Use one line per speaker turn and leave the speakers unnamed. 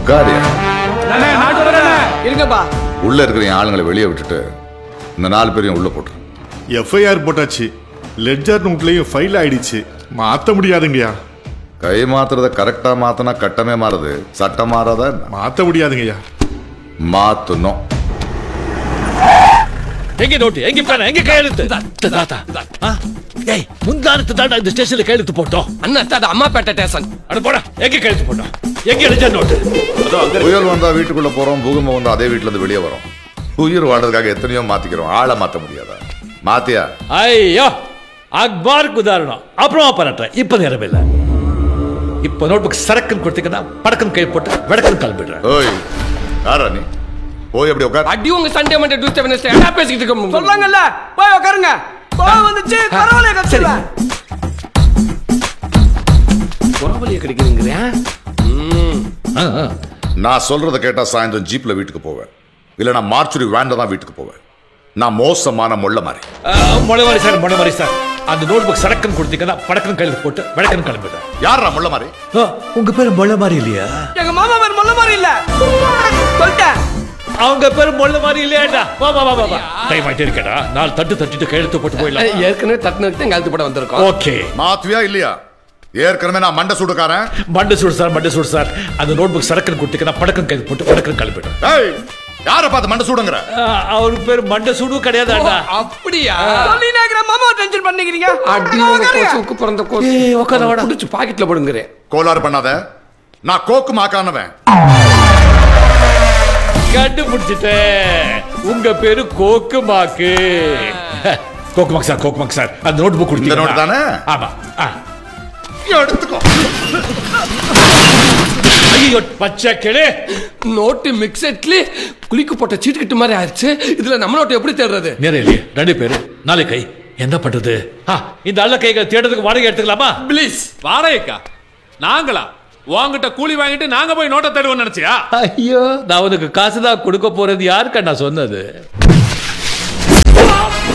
உட்காரியா
இருங்கப்பா
உள்ள இருக்கிற என் ஆளுங்களை வெளியே விட்டுட்டு இந்த நாலு பேரையும் உள்ள போட்டுரு
எஃப்ஐஆர் போட்டாச்சு லெட்ஜர் நோட்லயும் ஃபைல் ஆயிடுச்சு மாத்த முடியாதுங்கய்யா
கை மாத்துறத கரெக்டா மாத்தினா கட்டமே மாறுது சட்டம் மாறாதா என்ன?
மாத்த முடியாதுங்கய்யா
மாத்தணும்
எங்க நோட்டு எங்க பேன எங்க கையெழுத்து தாத்தா ஆ? ஏய் முந்தானத்து தாண்டா இந்த ஸ்டேஷன்ல கையெழுத்து போட்டோம்
அண்ணா அது அம்மாப்பேட்டை ஸ்டேஷன்
அட போடா எங்க கையெழுத்து போட்டோம் எங்க எழுதிய நோட்டு
புயல் வந்தா வீட்டுக்குள்ள போறோம் பூகம்பம் வந்தா அதே வீட்டுல இருந்து வெளியே வரோம் உயிர் வாழ்றதுக்காக எத்தனையோ மாத்திக்கிறோம் ஆளை மாத்த முடியாதா மாத்தியா
ஐயோ அக்பாருக்கு உதாரணம் அப்புறமா பரட்டுறேன் இப்ப நேரம் இல்ல இப்ப நோட்புக் சரக்குன்னு கொடுத்தீங்கன்னா படக்குன்னு கை போட்டு விடக்குன்னு கிளம்பிடுறேன்
ஓய் யாரா நீ போய் அப்படி உட்கார்
அடி உங்க சண்டே மண்டே டியூஸ்டே வெனஸ்டே என்ன பேசிக்கிட்டு இருக்க சொல்லாங்கல்ல போய் உட்காருங்க கோவம் வந்துச்சு பரவாயில்ல கட்சியில குறவலிய கிடைக்குதுங்கிறியா
ஆ, ஆ.
நான் சொல்றத கேட்டா சாயந்தரம் ஜீப்ல வீட்டுக்கு போவேன் இல்ல நான் மார்ச்சுரி வேன்ல தான் வீட்டுக்கு போவேன் நான் மோசமான முள்ள மாதிரி
ஆ, மொழை மாதிரி சார் மொழை மாதிரி சார் அந்த நோட்புக் சரக்குன்னு கொடுத்தீங்கன்னா படக்குன்னு கையெழுத்து போட்டு விடக்குன்னு கிளம்பிடுறேன்
யாரா முள்ள மாதிரி
ஆ, உங்க பேரு மொழை மாதிரி இல்லையா
எங்க மாமா பேர் மொல்ல மாதிரி இல்ல சொல்லிட்டேன்
அவங்க பேரு மொழ மாதிரி இல்லையாடா வா வா வா வா வா டைம் ஆயிட்டே இருக்கடா நாலு தட்டு தட்டிட்டு கையெழுத்து போட்டு போயிடலாம்
ஏற்கனவே தட்டுனதுக்கு தான் கழுத்து போட வந்திருக்கோம்
ஓகே
மாத்துவியா இல்லையா ஏற்கனவே நான் மண்டை சூடுக்காரன்
மண்டை சூடு சார் மண்டை சூடு சார் அந்த நோட்புக் சரக்குன்னு கொடுத்தீங்கன்னா படக்குன்னு கையெழுத்து போட்டு படக்குன்னு கிளம்பிடுறேன்
ஏய் யார பார்த்து மண்டை சூடுங்கிற
அவர் பேர் மண்டை சூடும் கிடையாதாடா
அப்படியா சொல்லி நேக்கிற மாமா டென்ஷன் பண்ணிக்கிறீங்க அடி உங்க கோசுக்கு பிறந்த கோசு
ஏய், உட்காரு, வாடா.
புடிச்சு பாக்கெட்ல போடுங்கறேன்
கோளாறு பண்ணாத நான் கோக்கு மாக்கானவன்
கண்டுபிடிச்சிட்டேன் உங்க பேரு கோக்கு மாக்கு கோக்கு மாக்கு சார் கோக்கு மாக்கு சார் அந்த நோட் புக்
இந்த note தானே?
ஆமா ஆ.
எடுத்துக்கோ
ஐயோ பச்சை கிளே
நோட்டு மிக்செட்லி குளிக்கு போட்ட சீட்டுக்கிட்டு மாதிரி ஆயிடுச்சு இதுல நம்ம நோட்டு எப்படி தேடுறது
நேரிலே ரெண்டு பேரு நாளை கை என்ன பண்றது ஆ, இந்த அல்ல கைகளை தேடுறதுக்கு வாடகை எடுத்துக்கலாமா
ப்ளீஸ்
வாடகைக்கா நாங்களா உங்ககிட்ட கூலி வாங்கிட்டு நாங்க போய் நோட்டை தருவோம் நினைச்சியா
ஐயோ நான் உனக்கு காசு தான் கொடுக்க போறது யாருக்கா நான் சொன்னது